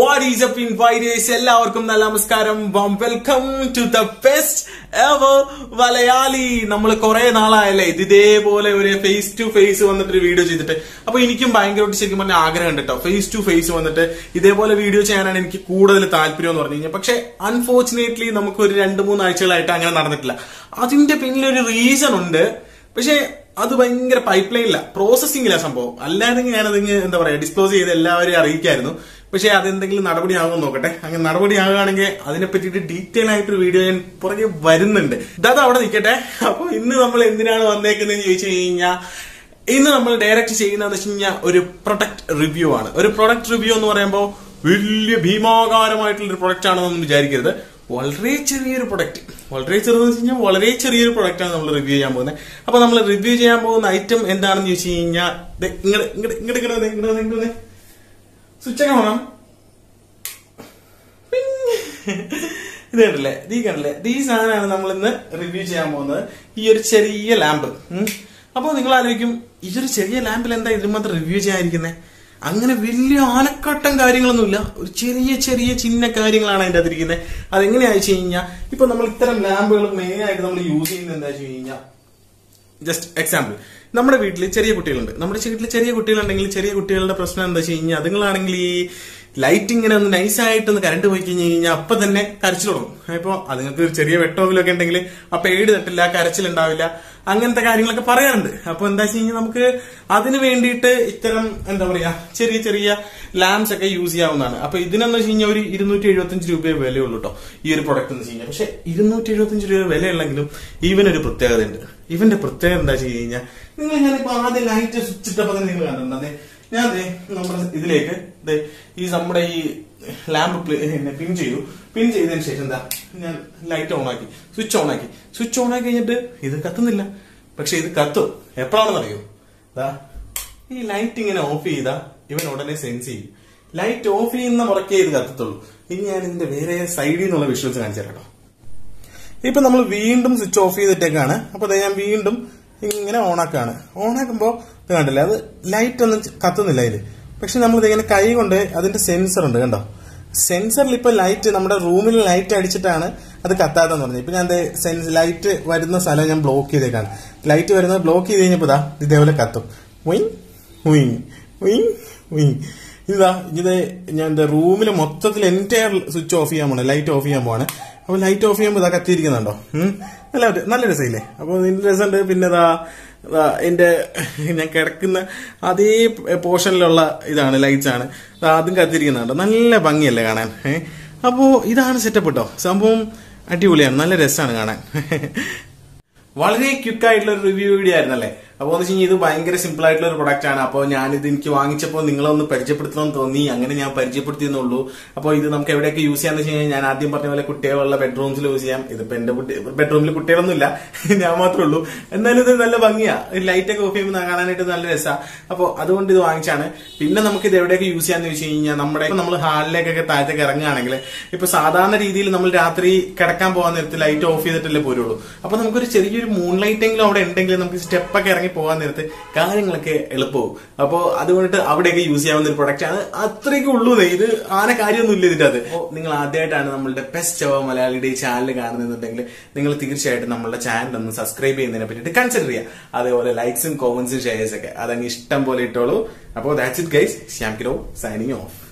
what is up ഇൻവൈറ്റേഴ്സ് എല്ലാവർക്കും നല്ല നമസ്കാരം welcome to the best ever Malayali നമ്മൾ കുറെ നാളായല്ലേ ഇത് ഇതേപോലെ ഒരു ഫേസ് ടു ഫേസ് വന്നിട്ട് ഒരു വീഡിയോ ചെയ്തിട്ട് അപ്പൊ എനിക്കും ഭയങ്കരമായിട്ട് ശരിക്കും പറഞ്ഞ ആഗ്രഹം ഉണ്ട് കേട്ടോ ഫേസ് ടു ഫേസ് വന്നിട്ട് ഇതേപോലെ വീഡിയോ ചെയ്യാനാണ് എനിക്ക് കൂടുതൽ താല്പര്യം എന്ന് പറഞ്ഞു കഴിഞ്ഞാൽ പക്ഷെ അൺഫോർച്ചുനേറ്റ്ലി നമുക്ക് ഒരു രണ്ട് മൂന്ന് ആഴ്ചകളായിട്ട് അങ്ങനെ നടന്നിട്ടില്ല അതിന്റെ പിന്നിൽ ഒരു റീസൺ ഉണ്ട് പക്ഷെ അത് ഭയങ്കര പൈപ്പ് ലൈനില്ല പ്രോസസ്സിംഗില്ല സംഭവം അല്ലാതെ ഞാനത് എന്താ പറയാ ഡിസ്ക്ലോസ് ചെയ്ത് എല്ലാവരെയും അറിയിക്കായിരുന്നു പക്ഷെ അതെന്തെങ്കിലും നടപടിയാകുമെന്ന് നോക്കട്ടെ അങ്ങനെ നടപടിയാകുകയാണെങ്കിൽ അതിനെ പറ്റിയിട്ട് ഡീറ്റെയിൽ ആയിട്ടൊരു വീഡിയോ ഞാൻ പുറകെ വരുന്നുണ്ട് ഇതത് അവിടെ നിൽക്കട്ടെ അപ്പൊ ഇന്ന് നമ്മൾ എന്തിനാണ് വന്നേക്കുന്നതെന്ന് ചോദിച്ചു കഴിഞ്ഞാൽ ഇന്ന് നമ്മൾ ഡയറക്റ്റ് ചെയ്യുന്നതെന്ന് വെച്ച് കഴിഞ്ഞാൽ ഒരു പ്രൊഡക്റ്റ് റിവ്യൂ ആണ് ഒരു പ്രൊഡക്റ്റ് റിവ്യൂ എന്ന് പറയുമ്പോൾ വലിയ ഭീമാകാരമായിട്ടുള്ള ഒരു പ്രൊഡക്റ്റ് ആണെന്നൊന്നും വിചാരിക്കരുത് വളരെ ചെറിയൊരു പ്രൊഡക്റ്റ് വളരെ ചെറുതെന്ന് വെച്ച് കഴിഞ്ഞാൽ വളരെ ചെറിയൊരു പ്രൊഡക്റ്റ് ആണ് നമ്മൾ റിവ്യൂ ചെയ്യാൻ പോകുന്നത് അപ്പൊ നമ്മൾ റിവ്യൂ ചെയ്യാൻ പോകുന്ന ഐറ്റം എന്താണെന്ന് ചോദിച്ചു കഴിഞ്ഞാൽ ഇങ്ങോട്ട് ഇങ്ങോട്ട് ഇങ്ങോട്ട് ഇങ്ങോട്ട് ഇങ്ങോട്ട് ഇങ്ങോട്ട് സ്വിച്ച് ഒക്കെ വേണം ഇത് കണ്ടില്ലേ ഈ കണ്ടില്ലേ ഈ സാധനമാണ് നമ്മൾ ഇന്ന് റിവ്യൂ ചെയ്യാൻ പോകുന്നത് ഈ ഒരു ചെറിയ ലാമ്പ് അപ്പോൾ നിങ്ങൾ ആലോചിക്കും ഈ ഒരു ചെറിയ ലാമ്പിൽ എന്താ ഇതിന് മാത്രം റിവ്യൂ ചെയ്യാതിരിക്കുന്നത് അങ്ങനെ വലിയ ആനക്കട്ടം കാര്യങ്ങളൊന്നുമില്ല ഒരു ചെറിയ ചെറിയ ചിന്ന കാര്യങ്ങളാണ് അതിന്റെ അതിരിക്കുന്നത് അതെങ്ങനെയാ വെച്ച് കഴിഞ്ഞാൽ ഇപ്പൊ നമ്മൾ ഇത്തരം ലാമ്പുകൾ മെയിൻ ആയിട്ട് നമ്മൾ യൂസ് ചെയ്യുന്നത് എന്താ വെച്ച് കഴിഞ്ഞാൽ ജസ്റ്റ് എക്സാമ്പിൾ നമ്മുടെ വീട്ടിൽ ചെറിയ കുട്ടികളുണ്ട് നമ്മുടെ വീട്ടിൽ ചെറിയ കുട്ടികളുണ്ടെങ്കിൽ ചെറിയ കുട്ടികളുടെ പ്രശ്നം എന്താ വെച്ച് കഴിഞ്ഞാൽ അതുങ്ങളാണെങ്കിൽ ഈ ലൈറ്റ് ഇങ്ങനെ ഒന്ന് നൈസായിട്ടൊന്ന് കറണ്ട് പോയി കഴിഞ്ഞ് കഴിഞ്ഞാൽ അപ്പൊ തന്നെ കരച്ചിൽ തുടങ്ങും ഇപ്പൊ അതുങ്ങൾക്ക് ഒരു ചെറിയ വെട്ടോവിലൊക്കെ ഉണ്ടെങ്കിൽ ആ പേടി തട്ടില്ല കരച്ചിലുണ്ടാവില്ല അങ്ങനത്തെ കാര്യങ്ങളൊക്കെ പറയാറുണ്ട് അപ്പൊ എന്താ വെച്ച് കഴിഞ്ഞാൽ നമുക്ക് അതിന് വേണ്ടിയിട്ട് ഇത്തരം എന്താ പറയാ ചെറിയ ചെറിയ ലാംപ്സ് ഒക്കെ യൂസ് ചെയ്യാവുന്നതാണ് അപ്പൊ ഇതിനെന്ന് വെച്ച് കഴിഞ്ഞാൽ ഒരു ഇരുന്നൂറ്റി എഴുപത്തഞ്ച് രൂപയെ വിലയുള്ളൂ കേട്ടോ ഈ ഒരു പ്രൊഡക്റ്റ് എന്ന് വെച്ച് കഴിഞ്ഞാൽ പക്ഷെ ഇരുന്നൂറ്റി എഴുപത്തഞ്ച് രൂപ വിലയുള്ളെങ്കിലും ഇവനൊരു പ്രത്യേകതയുണ്ട് ഇവന്റെ പ്രത്യേകത എന്താ വെച്ച് കഴിഞ്ഞാൽ നിങ്ങൾ ഞാനിപ്പോ ആദ്യം ലൈറ്റ് സ്വിച്ച് ഇട്ടപ്പോ തന്നെ നിങ്ങൾ കണ്ടിട്ടുണ്ടേ ഞാൻ ദേ നമ്മുടെ ഇതിലേക്ക് ദേ ഈ നമ്മുടെ ഈ ലാമ്പ് പിൻ ചെയ്തു പിൻ ചെയ്തതിന് ശേഷം എന്താ ഞാൻ ലൈറ്റ് ഓൺ ആക്കി സ്വിച്ച് ഓൺ ആക്കി സ്വിച്ച് ഓൺ ആക്കി കഴിഞ്ഞിട്ട് ഇത് കത്തുന്നില്ല പക്ഷെ ഇത് കത്തും എപ്പോഴാണെന്ന് അറിയോ ദാ ഈ ലൈറ്റ് ഇങ്ങനെ ഓഫ് ചെയ്താ ഇവൻ ഉടനെ സെൻസ് ചെയ്യും ലൈറ്റ് ഓഫ് ചെയ്യുന്ന മുറക്കേ ഇത് കത്തത്തുള്ളൂ ഇനി ഞാൻ ഇതിന്റെ വേറെ സൈഡിൽ നിന്നുള്ള വിഷ്വൽസ് കാണിച്ചു തരാം കേട്ടോ ഇപ്പൊ നമ്മൾ വീണ്ടും സ്വിച്ച് ഓഫ് ചെയ്തിട്ടേക്കാണ് അപ്പൊ ദേ ഞാൻ വീണ്ടും ഇങ്ങനെ ഓണാക്കാണ് ഓണാക്കുമ്പോ ഇത് കണ്ടില്ലേ അത് ലൈറ്റ് ഒന്നും കത്തുന്നില്ല അതില് പക്ഷെ നമ്മൾ ഇങ്ങനെ കൈ കൊണ്ട് അതിന്റെ സെൻസർ ഉണ്ട് കണ്ടോ സെൻസറിൽ ഇപ്പൊ ലൈറ്റ് നമ്മുടെ റൂമിൽ ലൈറ്റ് അടിച്ചിട്ടാണ് അത് കത്താതെന്ന് പറഞ്ഞത് ഇപ്പൊ ഞാൻ സെൻസ് ലൈറ്റ് വരുന്ന സ്ഥലം ഞാൻ ബ്ലോക്ക് ചെയ്തേക്കാണ് ലൈറ്റ് വരുന്നത് ബ്ലോക്ക് ചെയ്ത് കഴിഞ്ഞപ്പോ ഇതാ ഇതേപോലെ കത്തും ഉയിങ് ഉയിങ് ഉയിങ് ഉയിങ് ഇതാ ഇത് ഞാൻ റൂമിൽ മൊത്തത്തിൽ എൻറ്റയർ സ്വിച്ച് ഓഫ് ചെയ്യാൻ പോണേ ലൈറ്റ് ഓഫ് ചെയ്യാൻ പോവാണ് അപ്പൊ ലൈറ്റ് ഓഫ് ചെയ്യുമ്പോൾ ഇതാ കത്തിയിരിക്കുന്നുണ്ടോ നല്ല നല്ല രസമില്ലേ അപ്പൊ ഇതിന്റെ രസമുണ്ട് പിന്നെ ഇതാ എന്റെ ഞാൻ കിടക്കുന്ന അതേ പോർഷനിലുള്ള ഇതാണ് ലൈറ്റ്സ് ആണ് അതും കത്തിരിക്കുന്നുണ്ടോ നല്ല ഭംഗിയല്ലേ കാണാൻ ഏഹ് അപ്പോ ഇതാണ് സെറ്റപ്പ് കേട്ടോ സംഭവം അടിപൊളിയാണ് നല്ല രസമാണ് കാണാൻ വളരെ ക്വിക്ക് ആയിട്ടുള്ള ഒരു റിവ്യൂ വീഡിയോ ആയിരുന്നല്ലേ അപ്പോൾ എന്ന് വെച്ച് കഴിഞ്ഞാൽ ഇത് ഭയങ്കര സിമ്പിൾ ആയിട്ടുള്ള ഒരു പ്രൊഡക്റ്റ് ആണ് അപ്പോൾ ഞാനിത് എനിക്ക് വാങ്ങിച്ചപ്പോൾ നിങ്ങളൊന്ന് പരിചയപ്പെടുത്തണമെന്ന് തോന്നി അങ്ങനെ ഞാൻ പരിചയപ്പെടുത്തിയെന്നുള്ളൂ അപ്പോൾ ഇത് നമുക്ക് എവിടെയൊക്കെ യൂസ് ചെയ്യാന്ന് വെച്ച് കഴിഞ്ഞാൽ ഞാൻ ആദ്യം പറഞ്ഞ പോലെ കുട്ടികളുള്ള ബെഡ്റൂംസിൽ യൂസ് ചെയ്യാം ഇതിപ്പോ എന്റെ ബെഡ്റൂമിൽ കുട്ടികളൊന്നുമില്ല ഞാൻ മാത്രമേ ഉള്ളൂ എന്നാലും ഇത് നല്ല ഭംഗിയാ ലൈറ്റ് ഒക്കെ ഓഫ് ചെയ്യുമ്പോൾ കാണാനായിട്ട് നല്ല രസമാണ് അപ്പോൾ അതുകൊണ്ട് ഇത് വാങ്ങിച്ചാണ് പിന്നെ നമുക്ക് ഇത് എവിടെയൊക്കെ യൂസ് ചെയ്യാന്ന് വെച്ച് കഴിഞ്ഞാൽ നമ്മുടെ നമ്മൾ ഹാളിലേക്കൊക്കെ താഴത്തേക്ക് ഇറങ്ങുകയാണെങ്കിൽ ഇപ്പൊ സാധാരണ രീതിയിൽ നമ്മൾ രാത്രി കിടക്കാൻ പോകാൻ നേരത്ത് ലൈറ്റ് ഓഫ് ചെയ്തിട്ടല്ലേ പോരുള്ളൂ അപ്പൊ നമുക്കൊരു ചെറിയൊരു മൂൺ ലൈറ്റെങ്കിലും അവിടെ ഉണ്ടെങ്കിൽ നമുക്ക് സ്റ്റെപ്പൊക്കെ ഇറങ്ങി പോകാൻ നേരത്ത് കാര്യങ്ങളൊക്കെ എളുപ്പവും അപ്പോൾ അതുകൊണ്ടിട്ട് അവിടെയൊക്കെ യൂസ് ചെയ്യാവുന്ന ഒരു പ്രൊഡക്റ്റ് ആണ് അത്രയ്ക്ക് ഉള്ളൂ ഇത് ആന കാര്യമൊന്നുമില്ല ഇതിന്റെ അത് അപ്പോൾ നിങ്ങൾ ആദ്യമായിട്ടാണ് നമ്മളുടെ ബെസ്റ്റ് അവ മലയാളിയുടെ ഈ ചാനൽ കാണുന്നുണ്ടെങ്കിൽ നിങ്ങൾ തീർച്ചയായിട്ടും നമ്മളുടെ ചാനൽ ഒന്ന് സബ്സ്ക്രൈബ് ചെയ്യുന്നതിനെ പറ്റിയിട്ട് കൺസിഡർ ചെയ്യുക അതേപോലെ ലൈക്സും കോമൻസും ഷെയർസ് ഒക്കെ അതങ്ങ് ഇഷ്ടം പോലെ ഇട്ടോളൂ അപ്പോൾ ദാറ്റ്സ് ഇറ്റ് ഗൈസ് ശ്യാം കിലോ സൈനിങ് ഓഫ്